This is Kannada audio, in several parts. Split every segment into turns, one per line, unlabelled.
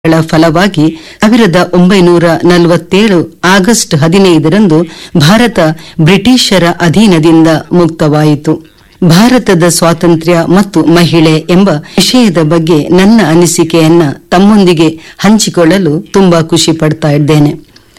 ಗಳ ಫಲವಾಗಿ ಸಾವಿರದ ಒಂಬೈನೂರ ನಲವತ್ತೇಳು ಆಗಸ್ಟ್ ಹದಿನೈದರಂದು ಭಾರತ ಬ್ರಿಟಿಷರ ಅಧೀನದಿಂದ ಮುಕ್ತವಾಯಿತು ಭಾರತದ ಸ್ವಾತಂತ್ರ್ಯ ಮತ್ತು ಮಹಿಳೆ ಎಂಬ ವಿಷಯದ ಬಗ್ಗೆ ನನ್ನ ಅನಿಸಿಕೆಯನ್ನ ತಮ್ಮೊಂದಿಗೆ ಹಂಚಿಕೊಳ್ಳಲು ತುಂಬಾ ಖುಷಿ ಪಡ್ತಾ ಇದ್ದೇನೆ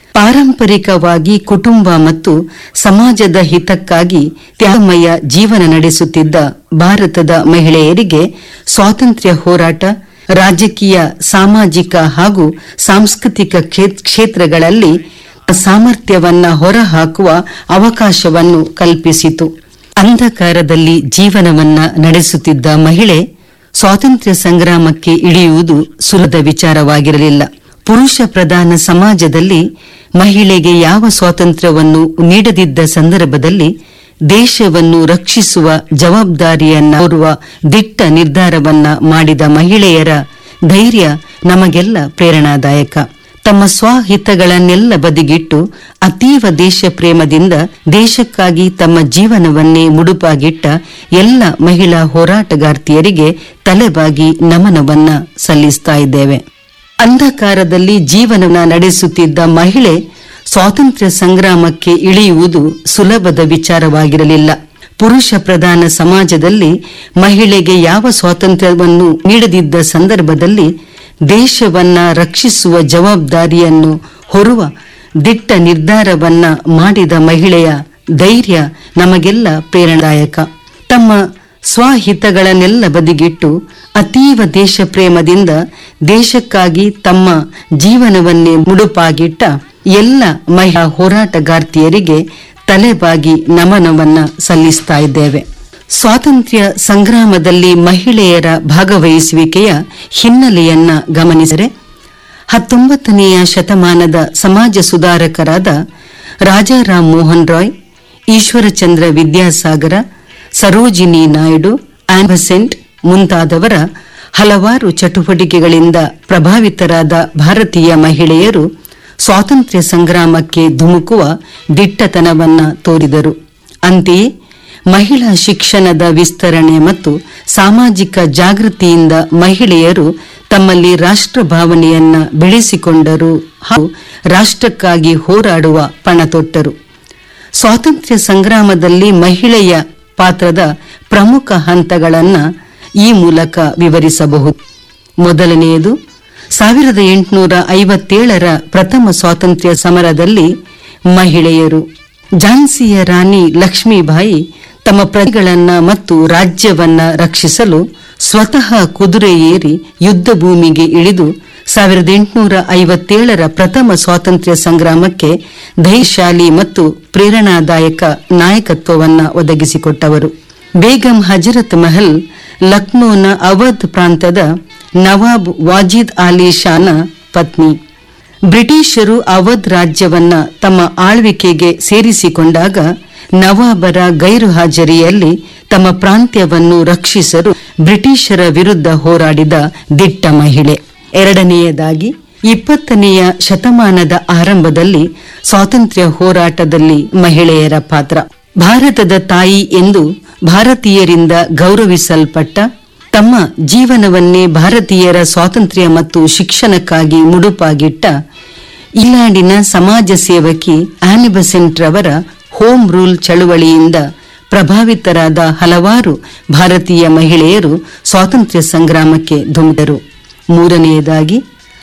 ಪಾರಂಪರಿಕವಾಗಿ ಕುಟುಂಬ ಮತ್ತು ಸಮಾಜದ ಹಿತಕ್ಕಾಗಿ ತ್ಯಾಗಮಯ ಜೀವನ ನಡೆಸುತ್ತಿದ್ದ ಭಾರತದ ಮಹಿಳೆಯರಿಗೆ ಸ್ವಾತಂತ್ರ್ಯ ಹೋರಾಟ ರಾಜಕೀಯ ಸಾಮಾಜಿಕ ಹಾಗೂ ಸಾಂಸ್ಕೃತಿಕ ಕ್ಷೇತ್- ಕ್ಷೇತ್ರಗಳಲ್ಲಿ ಸಾಮರ್ಥ್ಯವನ್ನ ಹೊರಹಾಕುವ ಅವಕಾಶವನ್ನು ಕಲ್ಪಿಸಿತು ಅಂಧಕಾರದಲ್ಲಿ ಜೀವನವನ್ನ ನಡೆಸುತ್ತಿದ್ದ ಮಹಿಳೆ ಸ್ವಾತಂತ್ರ್ಯ ಸಂಗ್ರಾಮಕ್ಕೆ ಇಳಿಯುವುದು ಸುಲಭದ ವಿಚಾರವಾಗಿರಲಿಲ್ಲ ಪುರುಷ ಪ್ರಧಾನ ಸಮಾಜದಲ್ಲಿ ಮಹಿಳೆಗೆ ಯಾವ ಸ್ವಾತಂತ್ರ್ಯವನ್ನು ನೀಡದಿದ್ದ ಸಂದರ್ಭದಲ್ಲಿ ದೇಶವನ್ನು ರಕ್ಷಿಸುವ ಜವಾಬ್ದಾರಿಯನ್ನ ಹೊರುವ ದಿಟ್ಟ ನಿರ್ಧಾರವನ್ನ ಮಾಡಿದ ಮಹಿಳೆಯರ ಧೈರ್ಯ ನಮಗೆಲ್ಲ ಪ್ರೇರಣಾದಾಯಕ ತಮ್ಮ ಸ್ವಹಿತಗಳನ್ನೆಲ್ಲ ಬದಿಗಿಟ್ಟು ಅತೀವ ದೇಶ ಪ್ರೇಮದಿಂದ ದೇಶಕ್ಕಾಗಿ ತಮ್ಮ ಜೀವನವನ್ನೇ ಮುಡುಪಾಗಿಟ್ಟ ಎಲ್ಲ ಮಹಿಳಾ ಹೋರಾಟಗಾರ್ತಿಯರಿಗೆ ತಲೆಬಾಗಿ ನಮನವನ್ನ ಸಲ್ಲಿಸ್ತಾ ಇದ್ದೇವೆ ಅಂಧಕಾರದಲ್ಲಿ ಜೀವನ ನಡೆಸುತ್ತಿದ್ದ ಮಹಿಳೆ ಸ್ವಾತಂತ್ರ್ಯ ಸಂಗ್ರಾಮಕ್ಕೆ ಇಳಿಯುವುದು ಸುಲಭದ ವಿಚಾರವಾಗಿರಲಿಲ್ಲ ಪುರುಷ ಪ್ರಧಾನ ಸಮಾಜದಲ್ಲಿ ಮಹಿಳೆಗೆ ಯಾವ ಸ್ವಾತಂತ್ರ್ಯವನ್ನು ನೀಡದಿದ್ದ ಸಂದರ್ಭದಲ್ಲಿ ದೇಶವನ್ನ ರಕ್ಷಿಸುವ ಜವಾಬ್ದಾರಿಯನ್ನು ಹೊರುವ ದಿಟ್ಟ ನಿರ್ಧಾರವನ್ನ ಮಾಡಿದ ಮಹಿಳೆಯ ಧೈರ್ಯ ನಮಗೆಲ್ಲ ಪ್ರೇರಣಾದಾಯಕ ತಮ್ಮ ಸ್ವಹಿತಗಳನ್ನೆಲ್ಲ ಬದಿಗಿಟ್ಟು ಅತೀವ ದೇಶ ಪ್ರೇಮದಿಂದ ದೇಶಕ್ಕಾಗಿ ತಮ್ಮ ಜೀವನವನ್ನೇ ಮುಡುಪಾಗಿಟ್ಟ ಎಲ್ಲ ಮಹಿಳಾ ಹೋರಾಟಗಾರ್ತಿಯರಿಗೆ ತಲೆಬಾಗಿ ನಮನವನ್ನ ಸಲ್ಲಿಸ್ತಾ ಇದ್ದೇವೆ ಸ್ವಾತಂತ್ರ್ಯ ಸಂಗ್ರಾಮದಲ್ಲಿ ಮಹಿಳೆಯರ ಭಾಗವಹಿಸುವಿಕೆಯ ಹಿನ್ನೆಲೆಯನ್ನ ಗಮನಿಸಿದರೆ ಹತ್ತೊಂಬತ್ತನೆಯ ಶತಮಾನದ ಸಮಾಜ ಸುಧಾರಕರಾದ ರಾಜಾರಾಮ್ ಮೋಹನ್ ರಾಯ್ ಈಶ್ವರಚಂದ್ರ ವಿದ್ಯಾಸಾಗರ ಸರೋಜಿನಿ ನಾಯ್ಡು ಆಂಬಸೆಂಟ್ ಮುಂತಾದವರ ಹಲವಾರು ಚಟುವಟಿಕೆಗಳಿಂದ ಪ್ರಭಾವಿತರಾದ ಭಾರತೀಯ ಮಹಿಳೆಯರು ಸ್ವಾತಂತ್ರ್ಯ ಸಂಗ್ರಾಮಕ್ಕೆ ಧುಮುಕುವ ದಿಟ್ಟತನವನ್ನ ತೋರಿದರು ಅಂತೆಯೇ ಮಹಿಳಾ ಶಿಕ್ಷಣದ ವಿಸ್ತರಣೆ ಮತ್ತು ಸಾಮಾಜಿಕ ಜಾಗೃತಿಯಿಂದ ಮಹಿಳೆಯರು ತಮ್ಮಲ್ಲಿ ರಾಷ್ಟ್ರ ಭಾವನೆಯನ್ನ ಬೆಳೆಸಿಕೊಂಡರು ಹಾಗೂ ರಾಷ್ಟ್ರಕ್ಕಾಗಿ ಹೋರಾಡುವ ಪಣತೊಟ್ಟರು ಸ್ವಾತಂತ್ರ್ಯ ಸಂಗ್ರಾಮದಲ್ಲಿ ಮಹಿಳೆಯ ಪಾತ್ರದ ಪ್ರಮುಖ ಹಂತಗಳನ್ನ ಈ ಮೂಲಕ ವಿವರಿಸಬಹುದು ಮೊದಲನೆಯದು ಸಾವಿರದ ಎಂಟುನೂರ ಐವತ್ತೇಳರ ಪ್ರಥಮ ಸ್ವಾತಂತ್ರ್ಯ ಸಮರದಲ್ಲಿ ಮಹಿಳೆಯರು ಝಾನ್ಸಿಯ ರಾಣಿ ಲಕ್ಷ್ಮೀಬಾಯಿ ತಮ್ಮ ಪ್ರಜೆಗಳನ್ನ ಮತ್ತು ರಾಜ್ಯವನ್ನ ರಕ್ಷಿಸಲು ಸ್ವತಃ ಕುದುರೆ ಏರಿ ಯುದ್ಧ ಭೂಮಿಗೆ ಇಳಿದು ಸಾವಿರದ ಎಂಟುನೂರ ಐವತ್ತೇಳರ ಪ್ರಥಮ ಸ್ವಾತಂತ್ರ್ಯ ಸಂಗ್ರಾಮಕ್ಕೆ ಧೈರ್ಯಶಾಲಿ ಮತ್ತು ಪ್ರೇರಣಾದಾಯಕ ನಾಯಕತ್ವವನ್ನ ಒದಗಿಸಿಕೊಟ್ಟವರು ಬೇಗಂ ಹಜರತ್ ಮಹಲ್ ಲಕ್ನೋನ ಅವಧ್ ಪ್ರಾಂತದ ನವಾಬ್ ವಾಜಿದ್ ಅಲಿ ಶಾನ ಪತ್ನಿ ಬ್ರಿಟಿಷರು ಅವಧ್ ರಾಜ್ಯವನ್ನ ತಮ್ಮ ಆಳ್ವಿಕೆಗೆ ಸೇರಿಸಿಕೊಂಡಾಗ ನವಾಬರ ಗೈರು ಹಾಜರಿಯಲ್ಲಿ ತಮ್ಮ ಪ್ರಾಂತ್ಯವನ್ನು ರಕ್ಷಿಸಲು ಬ್ರಿಟಿಷರ ವಿರುದ್ಧ ಹೋರಾಡಿದ ದಿಟ್ಟ ಮಹಿಳೆ ಎರಡನೆಯದಾಗಿ ಇಪ್ಪತ್ತನೆಯ ಶತಮಾನದ ಆರಂಭದಲ್ಲಿ ಸ್ವಾತಂತ್ರ್ಯ ಹೋರಾಟದಲ್ಲಿ ಮಹಿಳೆಯರ ಪಾತ್ರ ಭಾರತದ ತಾಯಿ ಎಂದು ಭಾರತೀಯರಿಂದ ಗೌರವಿಸಲ್ಪಟ್ಟ ತಮ್ಮ ಜೀವನವನ್ನೇ ಭಾರತೀಯರ ಸ್ವಾತಂತ್ರ್ಯ ಮತ್ತು ಶಿಕ್ಷಣಕ್ಕಾಗಿ ಮುಡುಪಾಗಿಟ್ಟ ಇಂಗ್ಲೆಂಡಿನ ಸಮಾಜ ಸೇವಕಿ ಆನಿಬಸೆಂಟ್ ರವರ ಹೋಮ್ ರೂಲ್ ಚಳುವಳಿಯಿಂದ ಪ್ರಭಾವಿತರಾದ ಹಲವಾರು ಭಾರತೀಯ ಮಹಿಳೆಯರು ಸ್ವಾತಂತ್ರ್ಯ ಸಂಗ್ರಾಮಕ್ಕೆ ಧುಮುಕಿದರು ಮೂರನೆಯದಾಗಿ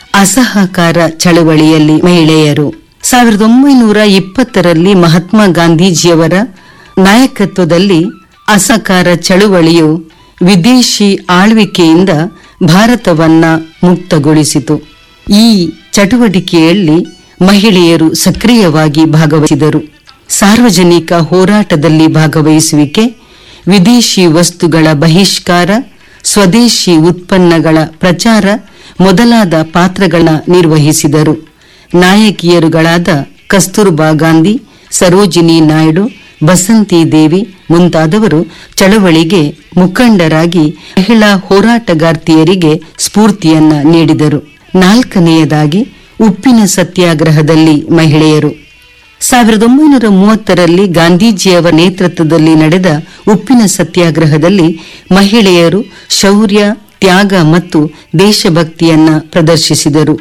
ಅಸಹಕಾರ ಚಳವಳಿಯಲ್ಲಿ ಮಹಿಳೆಯರು ಸಾವಿರದ ಒಂಬೈನೂರ ಇಪ್ಪತ್ತರಲ್ಲಿ ಮಹಾತ್ಮ ಗಾಂಧೀಜಿಯವರ ನಾಯಕತ್ವದಲ್ಲಿ ಅಸಹಕಾರ ಚಳುವಳಿಯು ವಿದೇಶಿ ಆಳ್ವಿಕೆಯಿಂದ ಭಾರತವನ್ನ ಮುಕ್ತಗೊಳಿಸಿತು ಈ ಚಟುವಟಿಕೆಯಲ್ಲಿ ಮಹಿಳೆಯರು ಸಕ್ರಿಯವಾಗಿ ಭಾಗವಹಿಸಿದರು ಸಾರ್ವಜನಿಕ ಹೋರಾಟದಲ್ಲಿ ಭಾಗವಹಿಸುವಿಕೆ ವಿದೇಶಿ ವಸ್ತುಗಳ ಬಹಿಷ್ಕಾರ ಸ್ವದೇಶಿ ಉತ್ಪನ್ನಗಳ ಪ್ರಚಾರ ಮೊದಲಾದ ಪಾತ್ರಗಳನ್ನ ನಿರ್ವಹಿಸಿದರು ನಾಯಕಿಯರುಗಳಾದ ಕಸ್ತೂರ್ಬಾ ಗಾಂಧಿ ಸರೋಜಿನಿ ನಾಯ್ಡು ಬಸಂತಿ ದೇವಿ ಮುಂತಾದವರು ಚಳವಳಿಗೆ ಮುಖಂಡರಾಗಿ ಮಹಿಳಾ ಹೋರಾಟಗಾರ್ತಿಯರಿಗೆ ಸ್ಫೂರ್ತಿಯನ್ನ ನೀಡಿದರು ನಾಲ್ಕನೆಯದಾಗಿ ಉಪ್ಪಿನ ಸತ್ಯಾಗ್ರಹದಲ್ಲಿ ಮಹಿಳೆಯರು ಸಾವಿರದ ಒಂಬೈನೂರ ಮೂವತ್ತರಲ್ಲಿ ಗಾಂಧೀಜಿಯವರ ನೇತೃತ್ವದಲ್ಲಿ ನಡೆದ ಉಪ್ಪಿನ ಸತ್ಯಾಗ್ರಹದಲ್ಲಿ ಮಹಿಳೆಯರು ಶೌರ್ಯ ತ್ಯಾಗ ಮತ್ತು ದೇಶಭಕ್ತಿಯನ್ನ ಪ್ರದರ್ಶಿಸಿದರು